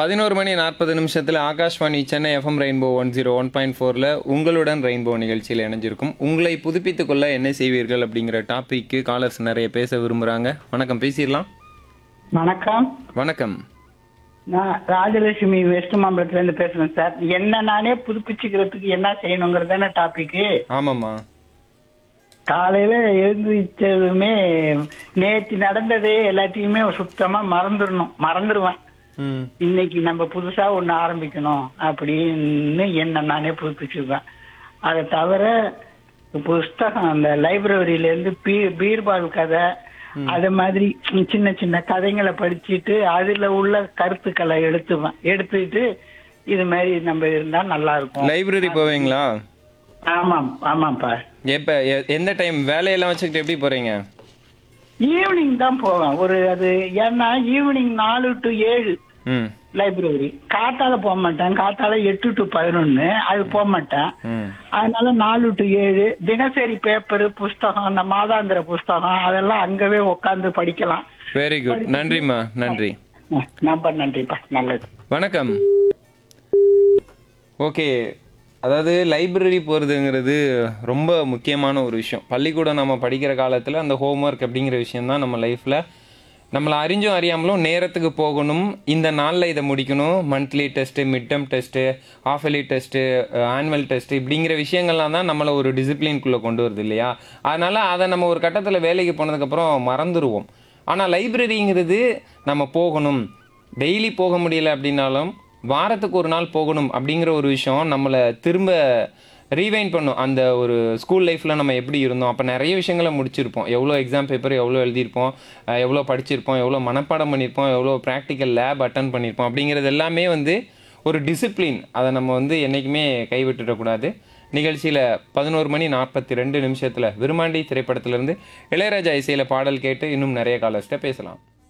பதினோரு மணி நாற்பது நிமிஷத்தில் Akashvani Chennai FM rainbow one zero one point ஃபோரில் உங்களுடன் ரெயின்போ நிகழ்ச்சியில் இணைஞ்சிருக்கும் உங்களை புதுப்பித்துக் கொள்ள என்ன செய்வீர்கள் அப்படிங்கிற டாபிக்கு காலர்ஸ் நிறைய பேச விரும்புகிறாங்க வணக்கம் பேசிடலாம் வணக்கம் வணக்கம் நான் ராஜலட்சுமி வெஸ்ட் மாம்பலத்துல இருந்து பேசுறேன் சார் என்ன நானே புதுப்பிச்சுக்கிறதுக்கு என்ன செய்யணுங்கிறது தானே டாபிக் ஆமாம்மா காலையில எழுந்திரிச்சதுமே நேற்று நடந்ததே எல்லாத்தையுமே சுத்தமா மறந்துடணும் மறந்துடுவேன் ம் இன்னைக்கு நம்ம புதுசா ஒண்ணு ஆரம்பிக்கணும் அப்படின்னு என்ன நானே புதுப்பிச்சுக்குவேன் அதை தவிர புஸ்தகம் அந்த லைப்ரரியில இருந்து பீ பீர்பால் கதை அது மாதிரி சின்ன சின்ன கதைங்களை படிச்சுட்டு அதுல உள்ள கருத்துக்களை எடுத்துவேன் எடுத்துட்டு இது மாதிரி நம்ம இருந்தா நல்லா இருக்கும் லைப்ரரி போவீங்களா ஆமாம் ஆமாப்பா எப்போ எந்த டைம் வேலையெல்லாம் வச்சுக்கிட்டு எப்படி போகிறீங்க ஈவினிங் தான் போவேன் ஒரு அது ஏன்னா ஈவினிங் நாலு டு ஏழு ம் லைப்ரரி காத்தால போக மாட்டேன் காத்தால எட்டு டு பதினொன்னு அது போக மாட்டேன் ம் அதனால நாலு டு ஏழு தினசரி பேப்பர் புஸ்தகம் அந்த மாதாந்திர புஸ்தகம் அதெல்லாம் அங்கவே உட்காந்து படிக்கலாம் வெரி குட் நன்றிம்மா நன்றி நம்ப நன்றிப்பா நல்லது வணக்கம் ஓகே அதாவது லைப்ரரி போகிறதுங்கிறது ரொம்ப முக்கியமான ஒரு விஷயம் பள்ளிக்கூடம் நம்ம படிக்கிற காலத்தில் அந்த ஹோம்ஒர்க் அப்படிங்கிற விஷயம்தான் நம்ம லைஃப்பில் நம்மளை அறிஞ்சும் அறியாமலும் நேரத்துக்கு போகணும் இந்த நாளில் இதை முடிக்கணும் monthly test mid term test half yearly test annual test இப்படிங்கிற விஷயங்கள்லாம் தான் நம்மளை ஒரு டிசிப்ளின்குள்ளே கொண்டு வருது இல்லையா அதனால் அதை நம்ம ஒரு கட்டத்தில் வேலைக்கு போனதுக்கப்புறம் மறந்துடுவோம் ஆனால் லைப்ரரிங்கிறது நம்ம போகணும் டெய்லி போக முடியல அப்படின்னாலும் வாரத்துக்கு ஒரு நாள் போகணும் அப்படிங்கிற ஒரு விஷயம் நம்மளை திரும்ப ரீவைண்ட் பண்ணும் அந்த ஒரு ஸ்கூல் லைஃப்பில் நம்ம எப்படி இருந்தோம் அப்போ நிறைய விஷயங்களை முடிச்சிருப்போம் எவ்வளோ எக்ஸாம் பேப்பர் எவ்வளோ எழுதியிருப்போம் அஹ் எவ்வளோ படிச்சிருப்போம் எவ்வளோ மனப்பாடம் பண்ணியிருப்போம் எவ்வளோ ப்ராக்டிக்கல் லேப் அட்டன் பண்ணியிருப்போம் அப்படிங்கிறது எல்லாமே வந்து ஒரு டிசிப்ளின் அதை நம்ம வந்து என்றைக்குமே கைவிட்டுடக்கூடாது நிகழ்ச்சியில் பதினோரு மணி நாற்பத்தி ரெண்டு நிமிஷத்தில் விருமாண்டி திரைப்படத்திலிருந்து இளையராஜா இசையில் பாடல் கேட்டு இன்னும் நிறைய காலர்ஸ்ட்ட பேசலாம்